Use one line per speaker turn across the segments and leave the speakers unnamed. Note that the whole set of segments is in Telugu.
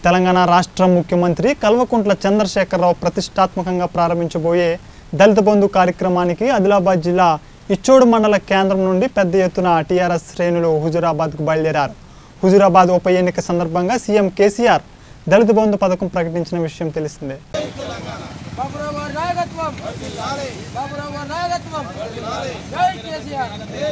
తెలంగాణ రాష్ట్ర ముఖ్యమంత్రి కల్వకుంట్ల చంద్రశేఖరరావు ప్రతిష్టాత్మకంగా ప్రారంభించబోయే దళిత బంధు కార్యక్రమానికి ఆదిలాబాద్ జిల్లా ఇచ్చోడు మండల కేంద్రం నుండి పెద్ద ఎత్తున టీఆర్ఎస్ శ్రేణులు హుజురాబాద్కు బయలుదేరారు హుజురాబాద్ ఉప ఎన్నిక సందర్భంగా సీఎం కేసీఆర్ దళిత బంధు పథకం ప్రకటించిన విషయం తెలిసిందే
బాబురావు గారి నాయకత్వం బాబురావు గారి నాయకత్వం జై కేసీఆర్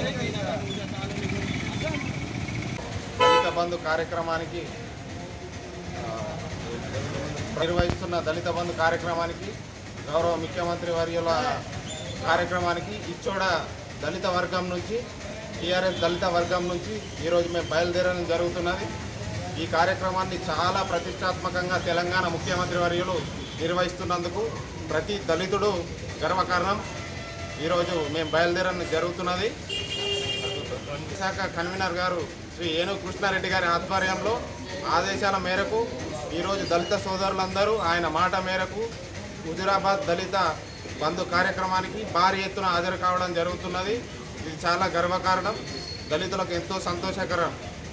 దళిత బంధు కార్యక్రమానికి ఆ, నిర్వహిస్తున్న దళిత బంధు కార్యక్రమానికి గౌరవ ముఖ్యమంత్రి వర్యుల కార్యక్రమానికి ఇచ్చోడ దళిత వర్గం నుంచి టీఆర్ఎస్ దళిత వర్గం నుంచి ఈరోజు మేము బయలుదేరడం జరుగుతున్నది ఈ కార్యక్రమాన్ని చాలా ప్రతిష్టాత్మకంగా తెలంగాణ ముఖ్యమంత్రి వర్యులు నిర్వహిస్తున్నందుకు ప్రతి దళితుడు గర్వకారణం ఈరోజు మేము బయలుదేరడం జరుగుతున్నది శాఖ కన్వీనర్ గారు శ్రీ ఏనుగు కృష్ణారెడ్డి గారి ఆధ్వర్యంలో ఆదేశాల మేరకు ఈరోజు దళిత సోదరులందరూ ఆయన మాట మేరకు హుజురాబాద్ దళిత బంధు కార్యక్రమానికి భారీ ఎత్తున హాజరు కావడం జరుగుతున్నది ఇది చాలా గర్వకారణం దళితులకు ఎంతో సంతోషకరం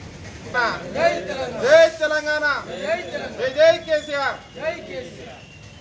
జై తెలంగాణ జై జై కేసీఆర్
జై కేసీఆర్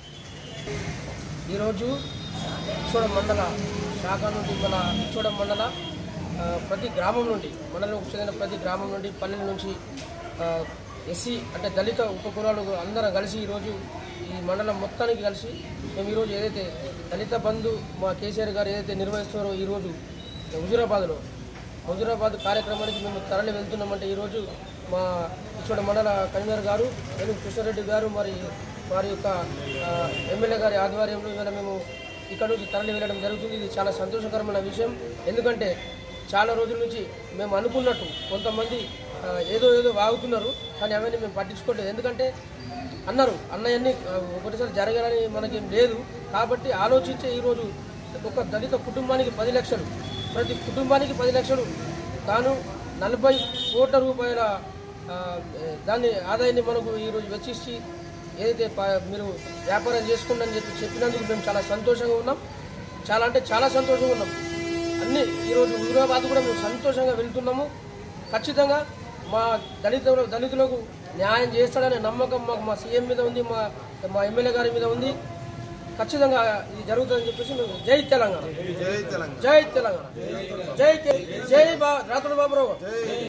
ఈరోజు ఇచ్చోడ మండల శాఖ నుండి మన ఇచ్చోడ మండల ఆ, ప్రతి గ్రామం నుండి మండలంకు చెందిన ప్రతి గ్రామం నుండి పల్లెల నుంచి ఎస్సీ అంటే దళిత ఉపకులాలు అందరం కలిసి ఈరోజు ఈ మండలం మొత్తానికి కలిసి మేము ఈరోజు ఏదైతే దళిత బంధు మా కేసీఆర్ గారు ఏదైతే నిర్వహిస్తున్నారో ఈరోజు హుజురాబాద్లో హుజురాబాద్ కార్యక్రమానికి మేము తరలి వెళ్తున్నామంటే ఈరోజు మా ఇచ్చోడ మండల కన్వీనర్ గారు వెలుగు కృష్ణారెడ్డి గారు మరి వారి యొక్క ఆ, ఎమ్మెల్యే గారి ఆధ్వర్యంలో ఇవాళ మేము ఇక్కడ నుంచి తరలి వెళ్ళడం జరుగుతుంది ఇది చాలా సంతోషకరమైన విషయం ఎందుకంటే చాలా రోజుల నుంచి మేము అనుకున్నట్టు కొంతమంది ఆ, ఏదో ఏదో వాగుతున్నారు కానీ అవన్నీ మేము పట్టించుకోలేదు ఎందుకంటే అన్నారు అన్నయ్యన్ని ఆ, ఒకటిసారి జరగాలని మనకేం లేదు కాబట్టి ఆలోచించే ఈరోజు ఒక దళిత కుటుంబానికి పది లక్షలు ప్రతి కుటుంబానికి పది లక్షలు తాను నలభై కోట్ల రూపాయల ఆ, దాన్ని ఆదాయాన్ని మనకు ఈరోజు వెచ్చిచ్చి ఏదైతే ప- మీరు వ్యాపారం చేసుకోండి అని చెప్పి చెప్పినందుకు మేము చాలా సంతోషంగా ఉన్నాం చాలా అంటే చాలా సంతోషంగా ఉన్నాం అన్ని ఈరోజు హుజురాబాద్ కూడా మేము సంతోషంగా వెళ్తున్నాము ఖచ్చితంగా మా దళిత దళితులకు న్యాయం చేస్తాడనే నమ్మకం మాకు మా సీఎం మీద ఉంది మా మా ఎమ్మెల్యే గారి మీద ఉంది ఖచ్చితంగా ఇది జరుగుతుందని చెప్పేసి మేము జై తెలంగాణ
జై తెలంగాణ
జై తెలంగాణ జై కే- జై బా రాతుడు బాబురావు